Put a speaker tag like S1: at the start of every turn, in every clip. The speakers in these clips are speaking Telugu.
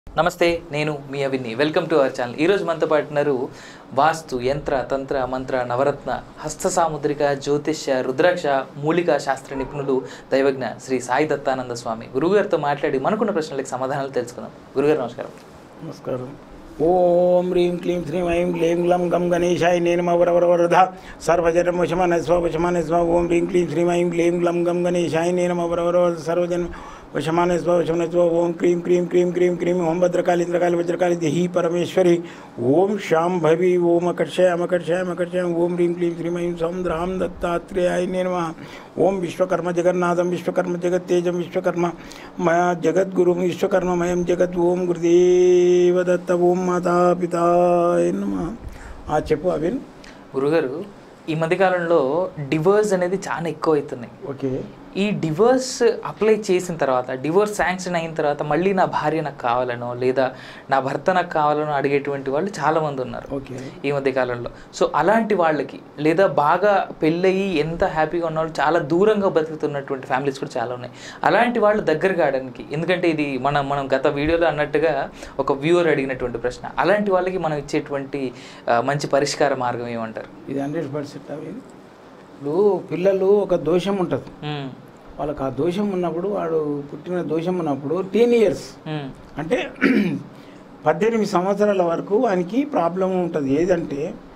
S1: నమస్తే నేను మీ Avini welcome to our channel ఈరోజు మనతో పాటు ఉన్నారు వాస్తు యంత్ర తంత్ర మంత్ర నవరత్న హస్త సాముద్రిక జ్యోతిష్య రుద్రాక్ష మూలికా శాస్త్ర నిపుణులు దైవజ్ఞ శ్రీ సాయి దత్తానంద స్వామి గురుగారితో మాట్లాడి మనకున్న ప్రశ్నలకు సమాధానాలు తెలుసుకుందాం గురుగారు నమస్కారం
S2: నమస్కారం ఓం హ్రీం క్లీం శ్రీం ఐం క్లీం గ్లం గం గణేశాయ నేను వరవరవరధ సర్వజనం వశమాన స్వ వశమాన స్వ ఓం హ్రీం క్లీం శ్రీం ఐం క్లీం గ్లం గం గణేశాయ నేను వరవరవర సర్వజనం వశమాన స్వ వశమాన స్వ ఓం క్రీం క్రీం క్రీం క్రీం క్రీం ఓం భద్రకాళి ఇంద్రకాళి వజ్రకాళి దేహి పరమేశ్వరి ఓం శాంభవి ఓం అకర్షయ అమకర్షయ అమకర్షయ ఓం హ్రీం క్లీం శ్రీం ఐం సౌంద్రాం దత్తాత్రేయాయ నేను ఓం విశ్వకర్మ జగన్నాథం విశ్వకర్మ జగత్తేజం విశ్వకర్మ మయా జగద్గురు విశ్వకర్మమయం జగత్ ఓం గురుదేవ దత్త ఓం మాతా పితాయ నమః ఆ చెప్పు అవిన్
S1: గురుగారు ఈ మధ్యకాలంలో డివోర్స్ అనేది చాలా ఎక్కువ అవుతున్నాయి
S2: ఓకే
S1: ఈ డివోర్స్ అప్లై చేసిన తర్వాత డివోర్స్ శాంక్షన్ అయిన తర్వాత మళ్ళీ నా భార్య నాకు కావాలనో లేదా నా భర్త నాకు కావాలనో అడిగేటువంటి వాళ్ళు చాలా మంది ఉన్నారు
S2: ఓకే
S1: ఈ మధ్య కాలంలో సో అలాంటి వాళ్ళకి లేదా బాగా పెళ్ళయి ఎంత హ్యాపీగా ఉన్న వాళ్ళు చాలా దూరంగా బతుకుతున్నటువంటి ఫ్యామిలీస్ కూడా చాలా ఉన్నాయి అలాంటి వాళ్ళు దగ్గర కావడానికి ఎందుకంటే ఇది మనం మనం గత వీడియోలో అన్నట్టుగా ఒక వ్యూవర్ అడిగినటువంటి ప్రశ్న అలాంటి వాళ్ళకి మనం ఇచ్చేటువంటి ఆ, మంచి పరిష్కార మార్గం ఏమంటారు
S2: ఇది హండ్రెడ్ పర్సెంట్ అవిన్ ఇప్పుడు పిల్లలు ఒక దోషం ఉంటుంది
S1: మ్మ్.
S2: వాళ్ళకి ఆ దోషం ఉన్నప్పుడు వాడు పుట్టిన దోషం ఉన్నప్పుడు టీన్ ఇయర్స్
S1: మ్మ్.
S2: అంటే పద్దెనిమిది సంవత్సరాల వరకు వానికి ప్రాబ్లం ఉంటుంది ఏదంటే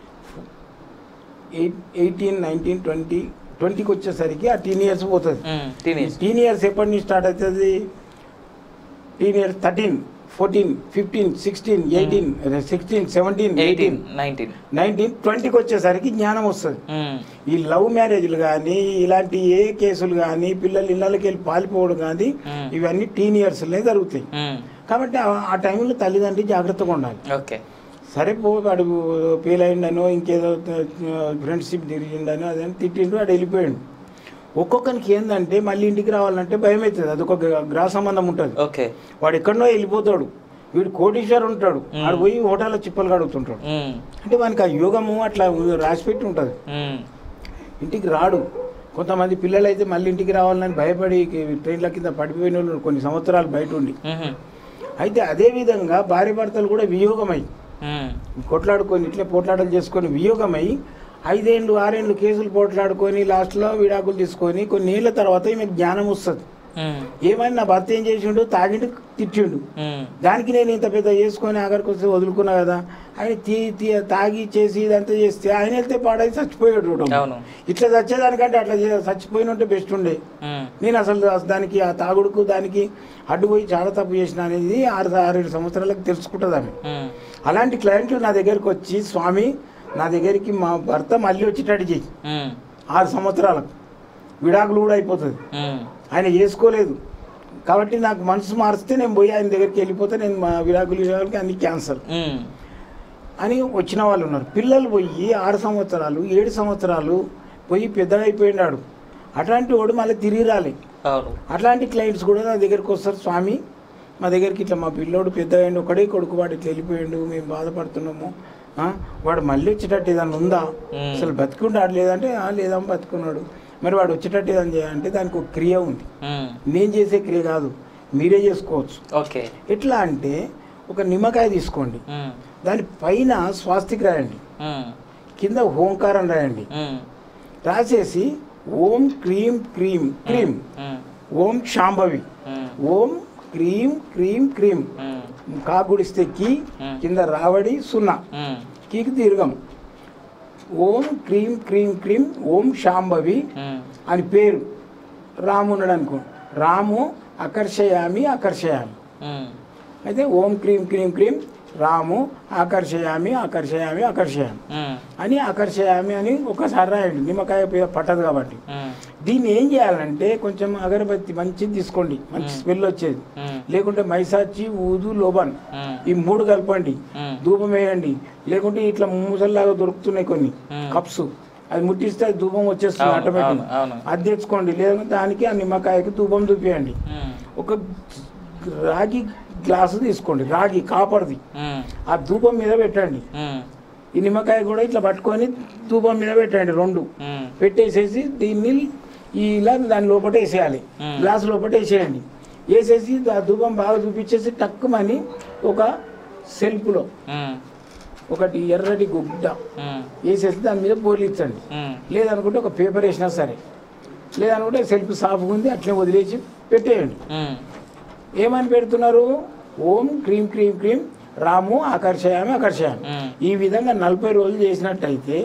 S2: ఎయిట్ ఎయిటీన్ నైన్టీన్ ట్వంటీ ట్వంటీకి వచ్చేసరికి ఆ టీన్ ఇయర్స్ పోతుంది
S1: మ్మ్. టీనేజ్
S2: టీన్ ఇయర్స్ ఎప్పటి నుంచి స్టార్ట్ అవుతుంది teen years thirteen fourteen fifteen sixteen eighteen sixteen seventeen
S1: eighteen
S2: eighteen
S1: nineteen
S2: nineteen ట్వంటీకి వచ్చేసరికి జ్ఞానం వస్తుంది ఈ లవ్ మ్యారేజ్లు కానీ ఇలాంటి ఏ కేసులు కానీ పిల్లలు ఇళ్ళకి వెళ్ళి పాలిపోవడం కానీ
S1: మ్మ్.
S2: ఇవన్నీ టీన్ ఇయర్స్లోనే జరుగుతాయి కాబట్టి ఆ- ఆ టైంలో తల్లిదండ్రులు జాగ్రత్తగా ఉండాలి
S1: ఓకే
S2: సరే పో వాడు ఫెయిల్ అయిండనో ఇంకేదో ఫ్రెండ్షిప్ తిరిగిండనో అదని తిట్టిండు వాడు వెళ్ళిపోయాడు ఒక్కొక్కరికి ఏంటంటే మళ్ళీ ఇంటికి రావాలంటే భయం అవుతుంది అదొక గ్రహ సంబంధం ఉంటుంది
S1: ఓకే
S2: వాడు ఎక్కడనో వెళ్ళిపోతాడు వీడు కోటీశ్వరు ఉంటాడు వాడు పోయి హోటల్లో చిప్పలు కడుగుతుంటాడు
S1: మ్మ్.
S2: అంటే వానికి ఆ యోగము అట్లా రాసిపెట్టి ఉంటుంది
S1: మ్మ్.
S2: ఇంటికి రాడు కొంతమంది పిల్లలు అయితే మళ్ళీ ఇంటికి రావాలని భయపడి ట్రైన్ల కింద పడిపోయిన వాళ్ళు కొన్ని సంవత్సరాలు బయట ఉండి
S1: మ్మ్.
S2: అయితే అదే విధంగా భార్య భర్తలు కూడా వియోగమై
S1: మ్మ్.
S2: కొట్లాడుకొని ఇట్లే పోట్లాటలు చేసుకొని వియోగమై ఐదేళ్ళు ఆరేళ్ళు కేసులు పోట్లాడుకొని లాస్ట్లో విడాకులు తీసుకొని కొన్ని ఏళ్ళ తర్వాత ఈమె జ్ఞానం వస్తుంది
S1: మ్మ్.
S2: ఏమైనా నా భర్త ఏం చేసిండు తాగిండు తిట్టిండు
S1: మ్మ్.
S2: దానికి నేను ఇంత పెద్ద చేసుకొని ఆఖరికి వస్తే వదులుకున్నా కదా ఆయన తీ తీ తాగి చేసి ఇదంతా చేస్తే ఆయన వెళ్తే పాడై చచ్చిపోయాడు చూడడం.
S1: అవును.
S2: ఇట్లా చచ్చేదానికంటే అట్లా చే- చచ్చిపోయిన ఉంటే బెస్ట్ ఉండే
S1: మ్మ్.
S2: నేను అసలు అసలు దానికి ఆ తాగుడుకు దానికి అడ్డుపోయి చాలా తప్పు చేసిన అనేది ఆరు ఆరేడు సంవత్సరాలకు తెలుసుకుంటుంది ఆమె
S1: మ్మ్.
S2: అలాంటి క్లయింట్లు నా దగ్గరికి వచ్చి స్వామి నా దగ్గరికి మా భర్త మళ్ళీ వచ్చేటట్టు చెయ్యి
S1: మ్మ్.
S2: ఆరు సంవత్సరాలకు విడాకులు కూడా అయిపోతుంది
S1: మ్మ్.
S2: ఆయన చేసుకోలేదు కాబట్టి నాకు మనసు మారిస్తే నేను పోయి ఆయన దగ్గరికి వెళ్ళిపోతే నేను మా విడాకులు విడాకులకి అన్ని క్యాన్సర్
S1: మ్మ్.
S2: అని వచ్చిన వాళ్ళు ఉన్నారు పిల్లలు పోయి ఆరు సంవత్సరాలు ఏడు సంవత్సరాలు పోయి పెద్దగా అయిపోయినాడు అట్లాంటి వాడు మళ్ళీ తిరిగి రాలే
S1: అవును
S2: అట్లాంటి క్లయింట్స్ కూడా నా దగ్గరికి వస్తారు స్వామి మా దగ్గరికి ఇట్లా మా పిల్లోడు పెద్ద అయ్యిండు ఒకడే కొడుకు వాడు ఇట్లా వెళ్ళిపోయిండు మేము బాధపడుతున్నాము ఆ, వాడు మళ్ళీ వచ్చేటట్టు ఏదన్నా ఉందా
S1: మ్మ్.
S2: అసలు బతుకుంటాడు లేదంటే "ఆ, లేదమ్మా బతుకున్నాడు మరి వాడు వచ్చేటట్టు ఏదైనా చేయాలంటే దానికి ఒక క్రియ ఉంది
S1: మ్మ్.
S2: నేను చేసే క్రియ కాదు మీరే చేసుకోవచ్చు
S1: ఓకే
S2: ఎట్లా అంటే ఒక నిమ్మకాయ తీసుకోండి
S1: మ్మ్.
S2: దాని పైన స్వాస్తిక్ రాయండి
S1: మ్మ్.
S2: కింద ఓంకారం రాయండి
S1: మ్మ్.
S2: రాసేసి ఓం క్రీం క్రీం క్రీం
S1: మ్మ్.
S2: ఓం శాంభవి
S1: మ్మ్.
S2: ఓం క్రీం క్రీం క్రీం
S1: మ్మ్.
S2: కాగుడిస్తే కీ
S1: మ్మ్.
S2: కింద రావడి సున్నా
S1: మ్మ్.
S2: కీకి దీర్ఘం ఓం క్రీం క్రీం క్రీం ఓం శాంభవి
S1: మ్మ్.
S2: అని పేరు రాము ఉన్నాడు అనుకో రాము ఆకర్షయామి ఆకర్షయామి
S1: మ్మ్.
S2: అయితే ఓం క్రీం క్రీం క్రీం రాము ఆకర్షయామి ఆకర్షయామి ఆకర్షయామి
S1: మ్మ్.
S2: అని ఆకర్షయామి అని ఒకసారి రాయండి నిమ్మకాయ పే- పట్టదు కాబట్టి
S1: మ్మ్.
S2: దీన్ని ఏం చేయాలంటే కొంచెం అగరబత్తి మంచిది తీసుకోండి మంచి స్మెల్ వచ్చేది
S1: మ్మ్.
S2: లేకుంటే మైసాచి ఊదు లోబన్
S1: మ్మ్.
S2: ఈ మూడు కలపండి
S1: మ్మ్.
S2: ధూపం వేయండి లేకుంటే ఇట్లా మూసల్లాగా దొరుకుతున్నాయి కొన్ని
S1: మ్మ్.
S2: కప్స్ అది ముట్టిస్తే అది ధూపం వచ్చేస్తుంది
S1: అవును,
S2: ఆటోమేటిక్
S1: అవును, అవును.
S2: అది తెచ్చుకోండి లేదంటే దానికి ఆ నిమ్మకాయకి ధూపం చూపియండి
S1: మ్మ్.
S2: ఒక రాగి గ్లాసు తీసుకోండి రాగి కాపర్ది
S1: మ్మ్.
S2: ఆ ధూపం మీద పెట్టండి
S1: మ్మ్.
S2: ఈ నిమ్మకాయ కూడా ఇట్లా పట్టుకొని ధూపం మీద పెట్టండి రెండు
S1: మ్మ్.
S2: పెట్టేసేసి దీన్ని ఇలా దాని లోపల వేసేయాలి
S1: మ్మ్.
S2: గ్లాస్ లోపల వేసేయండి వేసేసి ఆ ధూపం బాగా చూపించేసి టక్కుమని ఒక సెల్ఫ్లో
S1: ఉమ్,
S2: ఒకటి ఎర్రటి గుడ్డ
S1: ఉమ్,
S2: వేసేసి దాని మీద బోర్లిచ్చండి
S1: ఉమ్,
S2: లేదనుకుంటే ఒక పేపర్ వేసినా సరే లేదనుకుంటే సెల్ఫ్ సాఫ్గా ఉంది అట్లే వదిలేసి పెట్టేయండి
S1: ఉమ్,
S2: ఏమని పెడుతున్నారు ఓం క్రీమ్ క్రీమ్ క్రీమ్ రాము ఆకర్షయామి ఆకర్షయామి
S1: ఉమ్,
S2: ఈ విధంగా నలభై రోజులు చేసినట్టయితే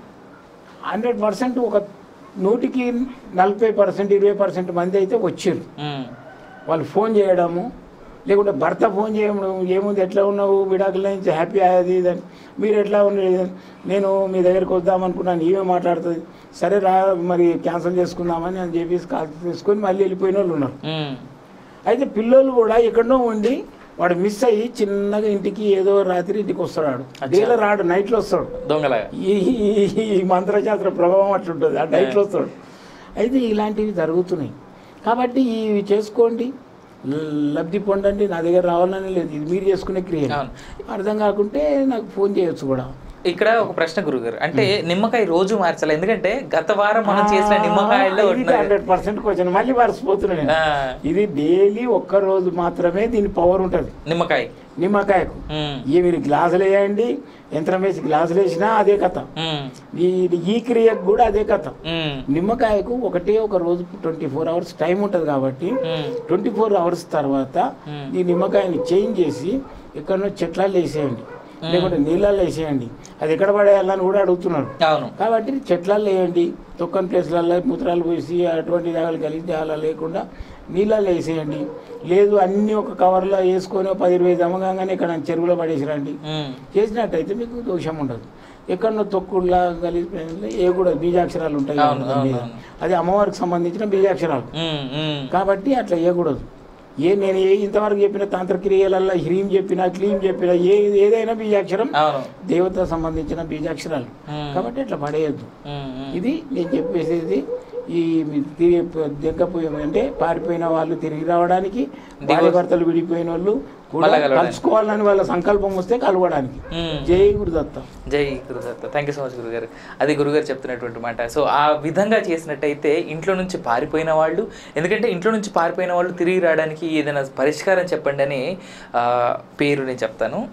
S2: హండ్రెడ్ పర్సెంట్ ఒక నూటికి నలభై పర్సెంట్ ఇరవై పర్సెంట్ మంది అయితే వచ్చారు
S1: ఉమ్,
S2: వాళ్ళు ఫోన్ చేయడము లేకుంటే భర్త ఫోన్ చేయడం ఏముంది ఎట్లా ఉన్నావు విడాకుల నుంచి హ్యాపీ అయ్యేది ఇదని మీరు ఎట్లా ఉండేది నేను మీ దగ్గరికి వద్దాం అనుకున్నాను ఈమె మాట్లాడుతుంది సరే రా మరి క్యాన్సిల్ చేసుకుందామని అని చెప్పేసి కాల్ తీసుకొని మళ్ళీ వెళ్ళిపోయిన వాళ్ళు ఉన్నారు
S1: ఉమ్, అయితే
S2: అయితే పిల్లలు కూడా ఎక్కడో ఉండి వాడు మిస్ అయ్యి చిన్నగా ఇంటికి ఏదో రాత్రి ఇంటికి వస్తాడు వాడు డేలో రాడు నైట్లో వస్తాడు
S1: దొంగలాగా
S2: ఈ ఈ- ఈ మంత్రశాస్త్ర ప్రభావం అట్లుంటుంది ఆ నైట్లో వస్తాడు అయితే ఇలాంటివి జరుగుతున్నాయి కాబట్టి ఇవి చేసుకోండి ల- లబ్ధి పొందండి నా దగ్గర రావాలని లేదు ఇది మీరు చేసుకునే క్రియ
S1: అవును.
S2: అర్థం కాకుంటే నాకు ఫోన్ చేయొచ్చు కూడా
S1: ఇక్కడ ఒక ప్రశ్న గురుగారు అంటే నిమ్మకాయ రోజు మార్చాలి ఎందుకంటే గత వారం మనం చేసిన నిమ్మకాయల్లో ఉన్నది.
S2: హండ్రెడ్ పర్సెంట్ క్వశ్చన్ మళ్ళీ మర్చిపోతున్నాను నేను.
S1: ఆ,
S2: ఇది డైలీ ఒక్క రోజు మాత్రమే దీని పవర్ ఉంటుంది
S1: నిమ్మకాయ
S2: నిమ్మకాయకు
S1: ఉమ్,
S2: ఈ మీరు గ్లాసులు వేయండి యంత్రం వేసి గ్లాసులు వేసినా అదే కథ
S1: ఉమ్,
S2: ఈ ఈ క్రియకు కూడా అదే కథ
S1: ఉమ్,
S2: నిమ్మకాయకు ఒకటే ఒక రోజు ట్వంటీ ఫోర్ అవర్స్ టైం ఉంటుంది కాబట్టి
S1: ఉమ్,
S2: ట్వంటీ ఫోర్ అవర్స్ తర్వాత
S1: Hmm.
S2: ఈ నిమ్మకాయని చేంజ్ చేసి ఎక్కడో చెట్లలో వేసేయండి లేకుంటే నీళ్ళల్లో వేసేయండి అది ఎక్కడ పడేయాలని కూడా అడుగుతున్నారు
S1: అవును
S2: కాబట్టి చెట్లలో వేయండి తొక్కని ప్లేస్లలో మూత్రాలు పోసి అటువంటి జాగాలు కలిసి జాగాలు లేకుండా నీళ్ళల్లో వేసేయండి లేదు అన్నీ ఒక కవర్లో వేసుకొని ఒక పది ఇరవై జమగానే ఇక్కడ చెరువులో పడేసి రండి
S1: ఉమ్,
S2: చేసినట్టయితే మీకు దోషం ఉండదు ఎక్కడో తొక్కుడులా కలిసి ఏ కూడా బీజాక్షరాలు ఉంటాయి కదా
S1: అవును,
S2: దాని మీద.
S1: అవును,
S2: అది అమ్మవారికి సంబంధించిన బీజాక్షరాలు
S1: ఉమ్, ఉమ్,
S2: కాబట్టి అట్లా వేయకూడదు ఏ నేను ఏ ఇంతవరకు చెప్పిన తంత్రక్రియలలో హ్రీం చెప్పిన క్లీం చెప్పిన ఏ ఏదైనా బీజాక్షరం
S1: అవును
S2: దేవత సంబంధించిన బీజాక్షరాలు
S1: ఉమ్,
S2: కాబట్టి అట్లా పడేయద్దు
S1: ఉమ్, ఉమ్,
S2: ఇది నేను చెప్పేసేది ఈ తిరిగి దగ్గపోయి అంటే పారిపోయిన వాళ్ళు తిరిగి రావడానికి భార్య భర్తలు విడిపోయిన వాళ్ళు కూడా
S1: మళ్ళా కలవడానికి.
S2: కలుసుకోవాలని వాళ్ళ సంకల్పం వస్తే కలవడానికి
S1: ఉమ్.
S2: జై గురుదత్త
S1: జై Gurudatta thank you so much గురుగారు అది గురుగారు చెప్తున్నటువంటి మాట సో ఆ విధంగా చేసినట్టయితే ఇంట్లో నుంచి పారిపోయిన వాళ్ళు ఎందుకంటే ఇంట్లో నుంచి పారిపోయిన వాళ్ళు తిరిగి రావడానికి ఏదైనా పరిష్కారం చెప్పండి అని ఆ, పేరు నేను చెప్తాను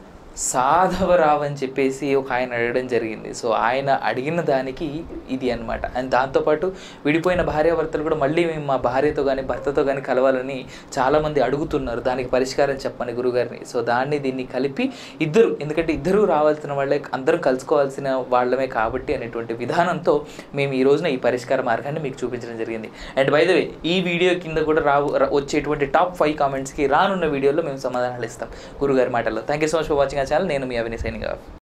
S1: సాధవరావు అని చెప్పేసి ఒక ఆయన అడగడం జరిగింది సో ఆయన అడిగిన దానికి ఇది అనమాట అండ్ దాంతోపాటు విడిపోయిన భార్యాభర్తలు కూడా మళ్ళీ మేము మా భార్యతో కానీ భర్తతో కానీ కలవాలని చాలామంది అడుగుతున్నారు దానికి పరిష్కారం చెప్పమని గురుగారిని సో దాన్ని దీన్ని కలిపి ఇద్దరు ఎందుకంటే ఇద్దరు రావాల్సిన వాళ్ళే అందరం కలుసుకోవాల్సిన వాళ్ళమే కాబట్టి అనేటువంటి విధానంతో మేము ఈ రోజున ఈ పరిష్కార మార్గాన్ని మీకు చూపించడం జరిగింది అండ్ బై ద వే ఈ వీడియో కింద కూడా రావు రా- వచ్చేటువంటి టాప్ ఫైవ్ కామెంట్స్కి రానున్న వీడియోలో మేము సమాధానాలు ఇస్తాం గురుగారి మాటల్లో thank you so much for watching ఆ ఛానల్ నేను మీ అవిని సైనింగ్